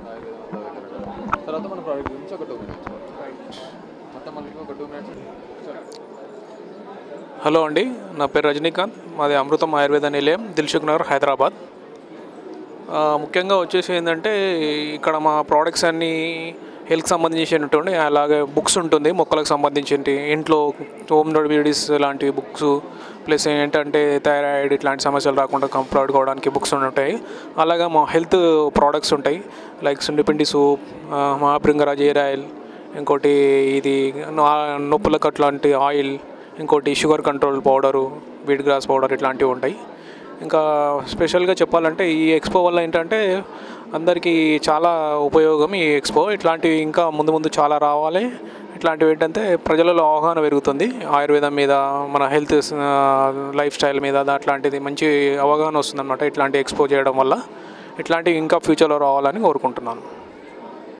తర్వాత మన ప్రోడక్ట్ గురించి ఒక టూ మినిట్స్ మొత్తం మనకి ఒక టూ మినిట్స్ హలో అండి నా పేరు రజనీకాంత్ మాది అమృతం ఆయుర్వేద నిలయం దిల్సుఖ్ నగర్ హైదరాబాద్ ఆ, ముఖ్యంగా వచ్చేసి ఏంటంటే ఇక్కడ మా ప్రోడక్ట్స్ అన్నీ హెల్త్ సంబంధించినటువంటి అలాగే బుక్స్ ఉంటుంది మొక్కలకు సంబంధించి ఇంట్లో హోమ్ రెమెడీస్ లాంటి బుక్స్ ప్లస్ ఏంటంటే థైరాయిడ్ ఇట్లాంటి సమస్యలు రాకుండా కాపాడుకోవడానికి బుక్స్ ఉంటాయి అలాగే మా హెల్త్ ప్రోడక్ట్స్ ఉంటాయి లైక్ సుండిపిండి సూప్ మహాభృంగరాజ్ ఎయిర్ ఆయిల్ ఇంకోటి ఇది నా- నొప్పులకు అట్లాంటి ఆయిల్ ఇంకోటి sugar control powder wheat grass powder ఇట్లాంటివి ఉంటాయి ఇంకా స్పెషల్గా చెప్పాలంటే ఈ ఎక్స్పో వల్ల ఏంటంటే అందరికీ చాలా ఉపయోగం ఈ ఎక్స్పో ఇట్లాంటివి ఇంకా ముందు ముందు చాలా రావాలి ఇట్లాంటివి ఏంటంటే ప్రజలలో అవగాహన పెరుగుతుంది ఆయుర్వేదం మీద మన హెల్త్ లైఫ్ స్టైల్ మీద అట్లాంటిది మంచి అవగాహన వస్తుందన్నమాట ఇట్లాంటి ఎక్స్పో చేయడం వల్ల ఇట్లాంటివి ఇంకా ఫ్యూచర్లో రావాలని కోరుకుంటున్నాను